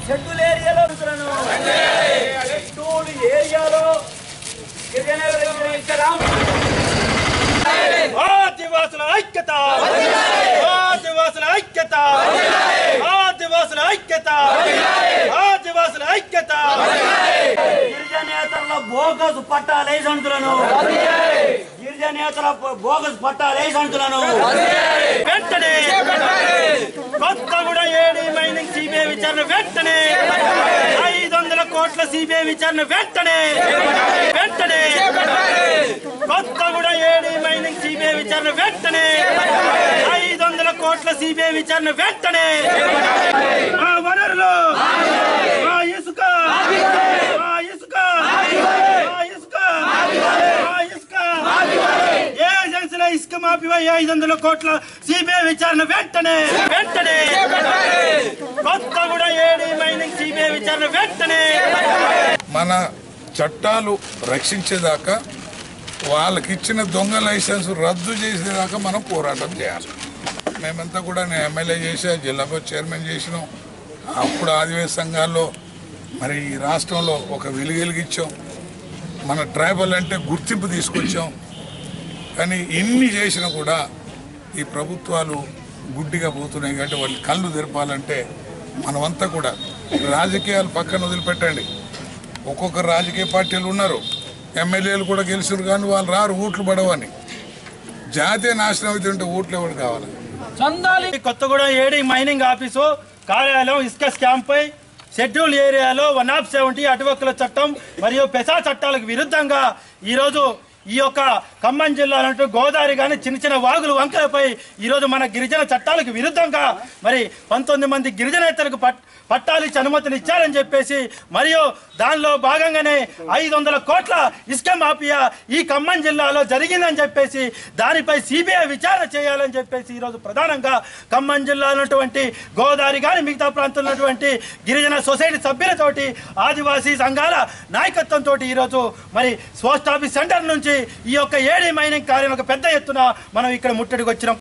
schedule ఏరియాలో రైతులను schedule ఏరియాలో గిరిజన గిరిజన ఆదివాసుల ఐక్యత ఆదివాసుల ఐక్యత ఆదివాసుల ఐక్యత ఆదివాసుల ఐక్యత గిరిజనేతల బోగస్ పట్టా లైసెన్సులను గిరిజనేతల బోగస్ పట్టా లైసెన్సులను వెంటనే కొత్తగూడ ఏడి మైనింగ్ సిబిఐ విచారణ వెంటనే ఐదు వందల కోట్ల సిబిఐ విచారణ వెంటనే వెంటనే కొత్తగూడ ఏడి మైనింగ్ సిబిఐ విచారణ వెంటనే ఐదు వందల కోట్ల సిబిఐ విచారణ వెంటనే మా వనరులు మా ఇసుక మా ఇసుక మా ఇసుక మా ఇసుక ఏ ఏజెన్సీలో ఇసుక మాఫీవా ఐదు వందల కోట్ల సిబిఐ విచారణ వెంటనే వెంటనే కొత్తగూడ ఏడి మైనింగ్ సిబిఐ విచారణ వెంటనే మన చట్టాలు రక్షించేదాకా వాళ్ళకి ఇచ్చిన దొంగ లైసెన్స్ రద్దు చేసేదాకా మనం పోరాటం చేయాలి మేమంతా కూడా నేను ఎమ్మెల్యే చేసా జిల్లా పరిషత్ చైర్మన్ చేసినాం అప్పుడు ఆదివాసీ సంఘాల్లో మరి ఈ రాష్ట్రంలో ఒక వెలుగెలిగిచ్చాం మన ట్రైబల్ అంటే గుర్తింపు తీసుకొచ్చాం కానీ ఇన్ని చేసినా కూడా ఈ ప్రభుత్వాలు గుడ్డిగా పోతున్నాయి కాబట్టి వాళ్ళ కళ్ళు తెరపాలంటే మనమంతా కూడా రాజకీయాలు పక్కన వదిలిపెట్టండి ఒక్కొక్క రాజకీయ పార్టీలు ఉన్నారు ఎమ్మెల్యేలు కూడా గెలిచారు కానీ వాళ్ళు రారు ఓట్లు పడవని జాతీయ నాశనం అవుతుంటే ఓట్లు ఎవరు కావాలి ఈ కొత్తగూడెం ఏడి మైనింగ్ ఆఫీసు కార్యాలయం ఇసుక స్కామ్ పై షెడ్యూల్ ఏరియాలో వన్ ఆఫ్ సెవెంటీ అటువక్కుల చట్టం మరియు పెసా చట్టాలకు విరుద్ధంగా ఈరోజు ఈ యొక్క ఖమ్మం జిల్లాలో గోదావరి కానీ చిన్న చిన్న వాగులు వంకలపై ఈరోజు మన గిరిజన చట్టాలకు విరుద్ధంగా మరి పంతొమ్మిది మంది గిరిజనేతలకు పట్ పట్టాలు ఇచ్చి అనుమతిని ఇచ్చారని చెప్పేసి మరియు దానిలో భాగంగానే ఐదు వందల కోట్ల ఇసుక మాఫియా ఈ ఖమ్మం జిల్లాలో జరిగిందని చెప్పేసి దానిపై సిబిఐ విచారణ చేయాలని చెప్పేసి ఈరోజు ప్రధానంగా ఖమ్మం జిల్లాలో ఉన్నటువంటి గోదావరి కానీ మిగతా ప్రాంతంలో ఉన్నటువంటి గిరిజన సొసైటీ సభ్యులతోటి ఆదివాసీ సంఘాల నాయకత్వంతో ఈరోజు మరి పోస్ట్ ఆఫీస్ సెంటర్ నుంచి ఈ యొక్క ఏడీ మైనింగ్ కార్యం ఒక పెద్ద ఎత్తున మనం ఇక్కడ ముట్టడికి వచ్చినాం